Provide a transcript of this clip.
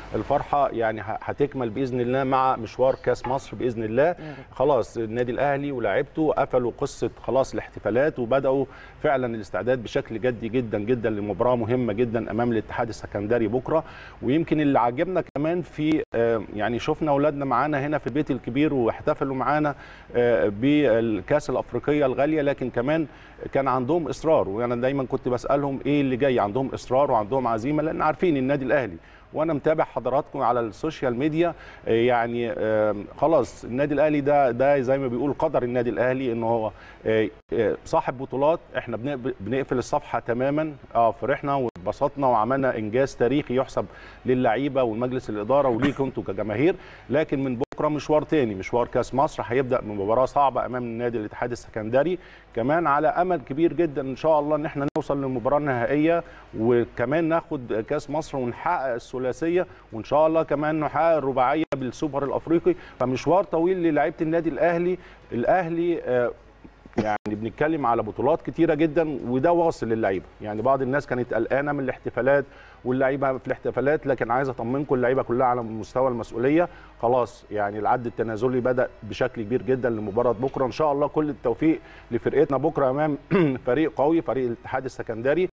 الفرحه يعني ه- هتكمل باذن الله مع مشوار كاس مصر باذن الله خلاص النادي الاهلي ولاعيبته قفلوا قصه خلاص الاحتفالات وبداوا فعلا الاستعداد بشكل جدي جدا جدا لمباراه مهمه جدا امام الاتحاد السكندري بكره ويمكن اللي عجبنا كمان في آه، يعني شفنا اولادنا معانا هنا في البيت الكبير واحتفلوا معانا آه، بالكاس الافريقيه الغاليه لكن كمان كان عندهم اصرار وانا دايما كنت بسالهم ايه اللي جاي عندهم اصرار وعندهم عزيمه لان عارفين النادي الاهلي وانا متابع حضراتكم على السوشيال ميديا آه، يعني آه، خلاص النادي الاهلي ده ده زي ما بيقول قدر النادي الاهلي ان هو آه، آه، صاحب بطولات احنا بنقب- بنقفل الصفحه تماما اه فرحنا واتبسطنا وعملنا انجاز تاريخي يحسب للعيبه والمجلس الاداره وليكم انتوا كجماهير لكن من بكره مشوار تاني مشوار كاس مصر هيبدا بمباراه صعبه امام النادي الاتحاد السكندري كمان على امل كبير جدا ان شاء الله ان احنا نوصل للمباراه النهائيه وكمان ناخد كاس مصر ونحقق الثلاثيه وان شاء الله كمان نحقق الرباعيه بالسوبر الافريقي فمشوار طويل للاعيبه النادي الاهلي الاهلي آه، يعني بنتكلم على بطولات كتيره جدا وده واصل للعيبه يعني بعض الناس كانت قلقانه من الاحتفالات واللعيبه في الاحتفالات لكن عايز اطمنكم اللعيبه كلها على مستوى المسؤوليه خلاص يعني العد التنازلي بدا بشكل كبير جدا لمباراه بكره ان شاء الله كل التوفيق لفرقتنا بكره امام فريق قوي فريق الاتحاد السكندري